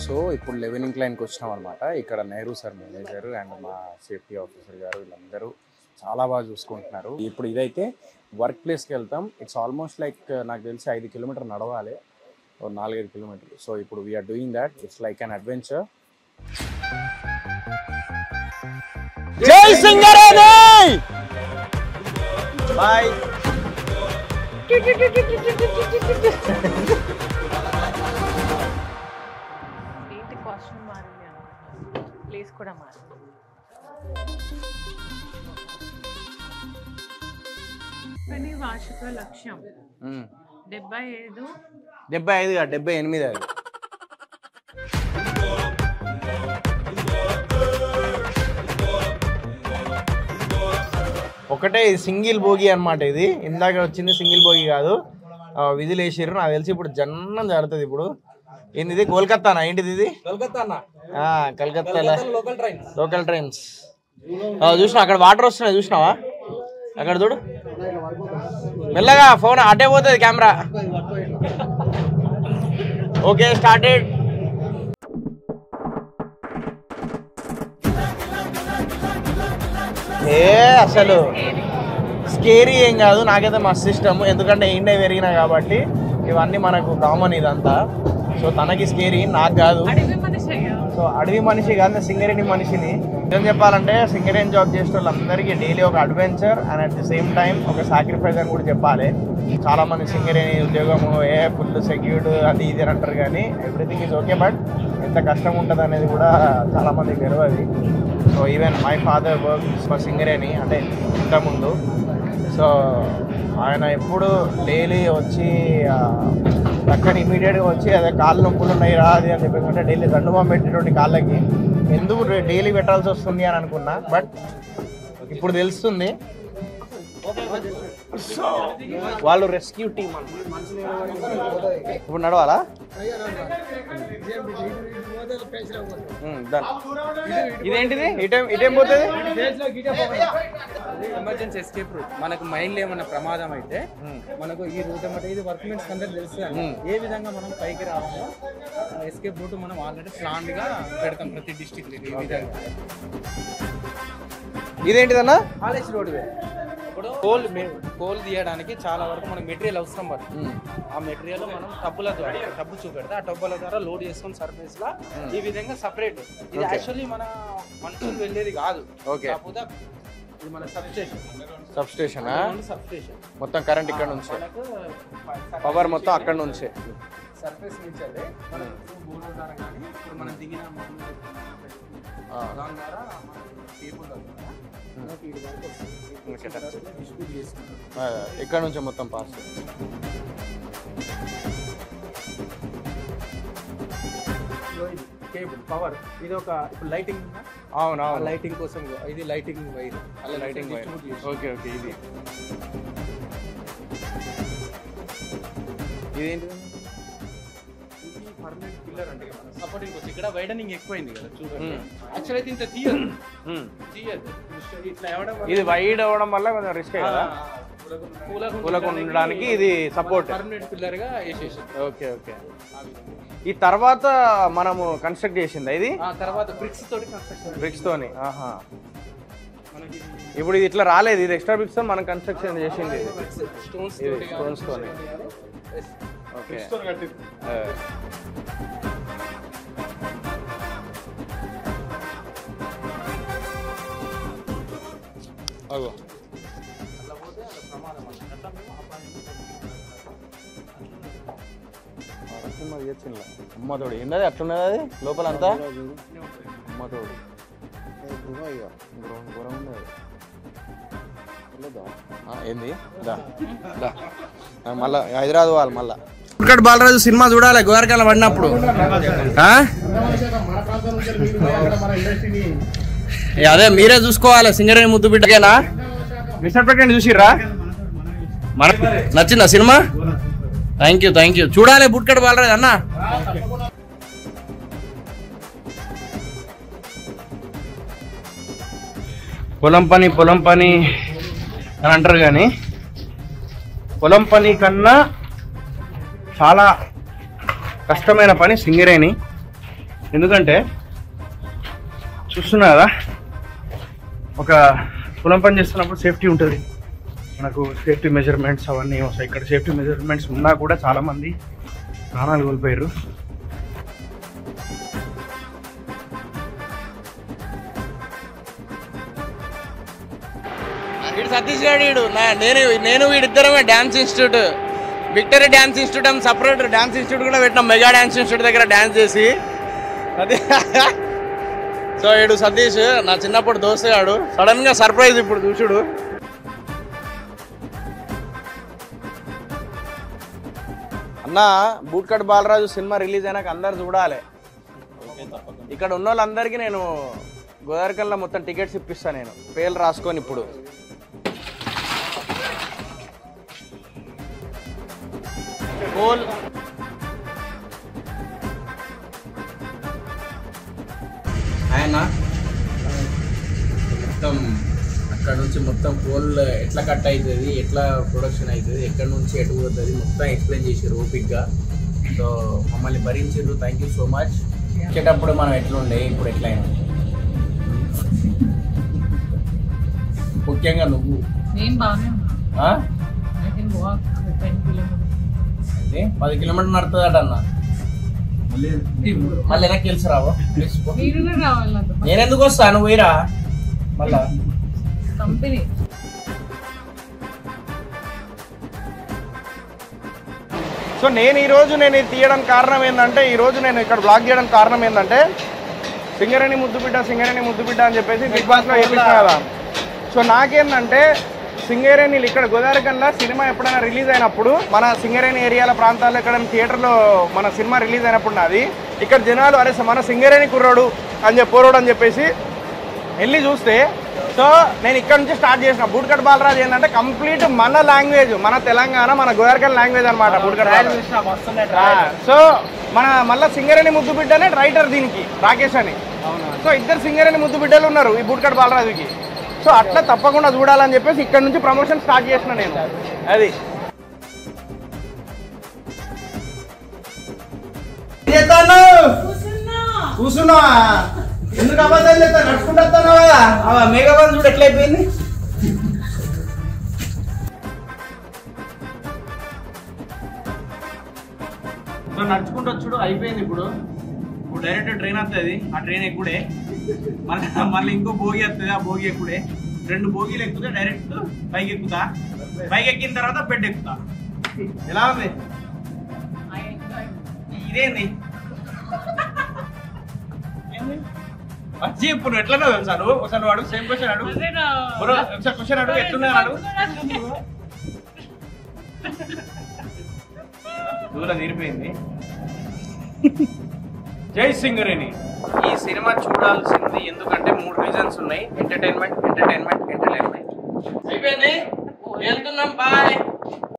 So ఇప్పుడు eleven ఇంక్లైన్కి వచ్చినాం అనమాట ఇక్కడ నెహ్రూ సార్ మేనేజర్ అండ్ మా సేఫ్టీ ఆఫీసర్ గారు వీళ్ళందరూ చాలా బాగా చూసుకుంటున్నారు ఇప్పుడు ఇదైతే వర్క్ ప్లేస్కి వెళ్తాం ఇట్స్ ఆల్మోస్ట్ లైక్ నాకు తెలిసి ఐదు కిలోమీటర్ నడవాలి ఓ నాలుగైదు కిలోమీటర్లు సో ఇప్పుడు we're doing that it's like an adventure జై సింగరేణి బాయ్ ఏంటి కాస్ట్యూమ్ మారింది అనుకున్నాను ప్లేస్ కూడా మారింది పని వార్షిక లక్ష్యం డెబ్బై ఐదు డెబ్బై ఐదు కాదు, డెబ్బై ఎనిమిది అది ఒకటే ఇది సింగిల్ భోగి అన్నమాట ఇది ఇందాక వచ్చింది సింగిల్ భోగి కాదు ఆ, విధులు వేసిర్రు నాకు తెలిసి ఇప్పుడు జన్నం జరుగుతుంది ఇప్పుడు ఏంది ఇది కోల్కత్తానా ఏంటిది ఇది ఆ, కలకత్తాలో లోకల్ ట్రైన్స్ చూసినా అక్కడ వాటర్ వస్తున్నాయి చూసినావా అక్కడ చూడు మెల్లగా ఫోన్ అటే పోతుంది కెమెరా ఓకే స్టార్టెడ్ ఏ అసలు స్కేరీ ఏం కాదు నాకైతే మస్తు ఇష్టం ఎందుకంటే ఇండియా పెరిగినా కాబట్టి ఇవన్నీ మనకు కామన్ ఇదంతా సో తనకి స్కేరీ నాకు కాదు అడవి మనిషి అయ్యా సో అడవి మనిషి కాదు నేను సింగరేణి మనిషిని ఏం చెప్పాలంటే సింగరేణి జాబ్ చేసే వాళ్ళందరికీ డైలీ ఒక adventure and at the same time ఒక సాక్రిఫైస్ అని కూడా చెప్పాలి చాలా మంది సింగరేణి ఉద్యోగము ఏ ఫుల్ సెక్యూర్డ్ అది ఇది అని అంటారు కానీ ఎవ్రీథింగ్ ఈజ్ ఓకే బట్ ఎంత కష్టం ఉంటుంది అనేది కూడా చాలా మందికి తెలియదు so even my father work for Singareni అంటే ఇంతకుముందు సో ఆయన ఎప్పుడు డైలీ వచ్చి ఆ, పక్కన ఇమీడియట్గా వచ్చి అదే కాళ్ళు నొప్పులు ఉన్నాయి రా అది అని చెప్పేసి అంటే డైలీ దండుమం పెట్టేటువంటి కాళ్ళకి ఎందుకు డైలీ పెట్టాల్సి వస్తుంది అని అనుకున్నా బట్ ఇప్పుడు తెలుస్తుంది So, వాళ్ళు రెస్క్యూ టీమ్ ఇప్పుడు నడవాలా ఉమ్, done. ఇదేంటిది ఇటేం ఇటేం పోతుంది ఎమర్జెన్సీ ఎస్కేప్ రూట్ మనకు మైండ్ ఏమన్నా ప్రమాదం అయితే మనకు ఈ రూట్ ఏమంటే ఇది వర్క్మెన్స్ అందరికి తెలుసు Hmm. ఏ విధంగా మనం పైకి రావాలో ఎస్కేప్ రూట్ మనం ఆల్రెడీ ప్లాన్ గా పెడతాం ప్రతి డిస్టిక్ ఈ విధంగా ఇదేంటిదన్నా కాలేజ్ రోడ్ ఇప్పుడు కోల్ కోల్ తీయడానికి చాలా వరకు మనకు మెటీరియల్ అవసరం పడుతుంది ఆ మెటీరియల్ మనం టబ్బుల ద్వారా టబ్బు చూపెడితే ఆ టబ్బుల ద్వారా లోడ్ చేసుకొని సర్ఫేస్ లా ఈ విధంగా సపరేట్ ఇది యాక్చువల్లీ మన మనుషులు వెళ్ళేది కాదు Okay. కాకపోతే ఇది మన substation substation substation మొత్తం కరెంట్ ఇక్కడ నుంచి మనకు పవర్ మొత్తం అక్కడ నుంచే సర్ఫేస్ నుంచి అదే మనం బోర్డు ద్వారా కానీ ఇప్పుడు మనం దిగిన మామూలు ఆ. దాని ద్వారా మనం కేబుల్ ద్వారా మనకి ఇది వరకు వస్తుంది Okay, that's it. డిస్ట్రిబ్యూట్ చేసుకుంటాం ఆ, ఇక్కడ నుంచే మొత్తం పాస్ కేబుల్ పవర్ ఇది ఒక ఇప్పుడు లైటింగ్ అవును అవును లైటింగ్ కోసం ఇది లైటింగ్ వైర్ అలా లైటింగ్ వైర్ ఓకే ఓకే ఇది ఇదేంటి పర్మనెంట్ పిల్లర్ అంటే సపోర్టింగ్ కోసం ఇక్కడ వైడనింగ్ ఎక్కువైంది కదా చూడండి యాక్చువల్ అయితే ఇంత తీయదు తీయదు ఇట్లా ఇవ్వడం వల్ల ఇది వైడ్ అవ్వడం వల్ల కొంచెం రిస్క్ కదా కూలకు ఉండడానికి ఇది సపోర్ట్ పర్మనెంట్ పిల్లర్ గా వేసేసి ఓకే ఓకే ఈ తర్వాత మనము కన్స్ట్రక్ట్ చేసింది ఇది ఆ తర్వాత బ్రిక్స్ తోటి కన్స్ట్రక్షన్ బ్రిక్స్ తోని ఆహా మనకి ఇప్పుడు ఇది ఇట్లా రాలేదు ఇది ఎక్స్ట్రా బ్రిక్స్ తో మనం కన్స్ట్రక్షన్ చేసింది ఇది స్టోన్స్ ఇది తోటి stones తోని. Yes. ఓకే అగో అట్లా పోతే అలా ప్రమాదం అన్నమాట. అట్లా మేము అపాయం అమ్మ తోడు ఏంటది అట్లున్నది అది లోపల అంతా అమ్మ తోడు ఘోరం- ఘోరం ఉంది అది. ఆ, ఏంది దా దా ఆ, మళ్ళా హైదరాబాద్ వాళ్ళు మళ్ళా ఇక్కడ బాలరాజు సినిమా చూడాలి గోరకాల పడినప్పుడు ఆ? ఏ, అదే మీరే చూసుకోవాలి సింగరేణి ముద్దు బిడ్డకేనా మిస్టర్ పెట్టండి చూసిర్రా మన నచ్చిందా cinema thank you thank you చూడాలి బుట్కడ్ బాలరాజు అన్న పొలం పని పొలం పని అని అంటారు కానీ పొలం పని కన్నా చాలా కష్టమైన పని సింగరేణి ఎందుకంటే చూస్తున్నా కదా ఒక పొలం పని చేస్తున్నప్పుడు సేఫ్టీ ఉంటుంది మనకు సేఫ్టీ మెజర్మెంట్స్ అవన్నీ వస్తాయి ఇక్కడ సేఫ్టీ మెజర్మెంట్స్ ఉన్నా కూడా చాలామంది ప్రాణాలు కోల్పోయారు వీడు సతీష్ గారు వీడు నా- నేను నేను వీడిద్దరమే dance institute victory dance institute అని సపరేట్ డ్యాన్స్ ఇన్స్టిట్యూట్ కూడా పెట్టినాం మెగా డ్యాన్స్ ఇన్స్టిట్యూట్ దగ్గర డ్యాన్స్ చేసి అదే సో వీడు సతీష్ నా చిన్నప్పుడు దోస్తగాడు సడన్ గా సర్ప్రైజ్ ఇప్పుడు చూసుడు అన్న బూట్కట్ బాలరాజు సినిమా రిలీజ్ అయినాక అందరు చూడాలి ఇక్కడ ఉన్న వాళ్ళందరికీ నేను గోదావరికల్లా మొత్తం టికెట్స్ ఇప్పిస్తాను నేను పేర్లు రాసుకొని ఇప్పుడు గోల్ ఆయన మొత్తం అక్కడ నుంచి మొత్తం కోల్ ఎట్లా కట్ అవుతుంది ఎట్లా ప్రొడక్షన్ అవుతుంది ఎక్కడ నుంచి ఎటు పోతుంది మొత్తం ఎక్స్ప్లెయిన్ చేసారు ఓపిక్గా సో మమ్మల్ని భరించారు థ్యాంక్ యూ సో మచ్ వచ్చేటప్పుడు మనం ఎట్లుండే ఇప్పుడు ఎట్లయినా ముఖ్యంగా నువ్వు నేను బాగానే ఉన్నా ఆ? I can walk ten kilometres ఏంది? పది కిలోమీటర్ నడుతుందట అన్న మళ్ళీ వెనక్కి తెలిసి రావు మీరు కూడా రావాలి నాతో నేను ఎందుకు వస్తాను పోయిరా మళ్ళా కంపెనీ సో నేను ఈ రోజు నేను ఇది తీయడానికి కారణం ఏంటంటే ఈ రోజు నేను ఇక్కడ బ్లాగ్ చేయడానికి కారణం ఏంటంటే సింగరేణి ముద్దు బిడ్డ సింగరేణి ముద్దు బిడ్డ అని చెప్పేసి బిగ్ బాస్లో వేపించిన కదా సో నాకేంటంటే సింగరేణిలు ఇక్కడ గోదావరి కన్నా సినిమా ఎప్పుడైనా రిలీజ్ అయినప్పుడు మన సింగరేణి ఏరియాల ప్రాంతాల్లో ఎక్కడ థియేటర్లో మన సినిమా రిలీజ్ అయినప్పుడు నాది ఇక్కడ జనాలు అరే మన సింగరేణి కుర్రోడు అని చెప్పి పోరోడు అని చెప్పేసి వెళ్ళి చూస్తే సో నేను ఇక్కడ నుంచి స్టార్ట్ చేసిన బూట్కట్ బాలరాజు ఏంటంటే కంప్లీట్ మన లాంగ్వేజ్ మన తెలంగాణ మన గోదావరికల్ లాంగ్వేజ్ అనమాట బూట్కట్ బాలరాజు సో మన మళ్ళీ సింగరేణి ముద్దు బిడ్డనే రైటర్ దీనికి రాకేష్ అని సో ఇద్దరు సింగరేణి ముద్దు బిడ్డలు ఉన్నారు ఈ బూట్కట్ బాలరాజుకి సో అట్లా తప్పకుండా చూడాలని చెప్పేసి ఇక్కడ నుంచి ప్రమోషన్ స్టార్ట్ చేసిన నేను అది కూర్చున్నా ఎందుకు అబద్ధాలు చెప్తా నడుచుకుంటూ వస్తున్నావు కదా మేఘబంధ్ చూడు ఎట్లా అయిపోయింది సో నడుచుకుంటూ వచ్చుడు అయిపోయింది ఇప్పుడు ఇప్పుడు డైరెక్ట్ ట్రైన్ వస్తుంది ఆ ట్రైన్ ఎక్కుడే మళ్ళీ మళ్ళీ ఇంకో భోగి వస్తుంది ఆ భోగి ఎక్కుడే రెండు భోగిలు ఎక్కుతే డైరెక్ట్ పైకి ఎక్కుతా పైకి ఎక్కిన తర్వాత బెడ్ ఎక్కుతా ఎలా ఉంది ఇదేంది వచ్చి ఇప్పుడు ఎట్లనో తెలుసా నువ్వు ఒకసారి నువ్వు అడుగు సేమ్ క్వశ్చన్ అడుగు బ్రో ఒకసారి క్వశ్చన్ అడుగు ఎట్లున్నా అడుగు దూరం తీరిపోయింది జై సింగరేణి ఈ సినిమా చూడాల్సింది ఎందుకంటే మూడు రీజన్స్ ఉన్నాయి ఎంటర్టైన్మెంట్ ఎంటర్టైన్మెంట్ ఎంటర్టైన్మెంట్ అయిపోయింది వెళ్తున్నాం బాయ్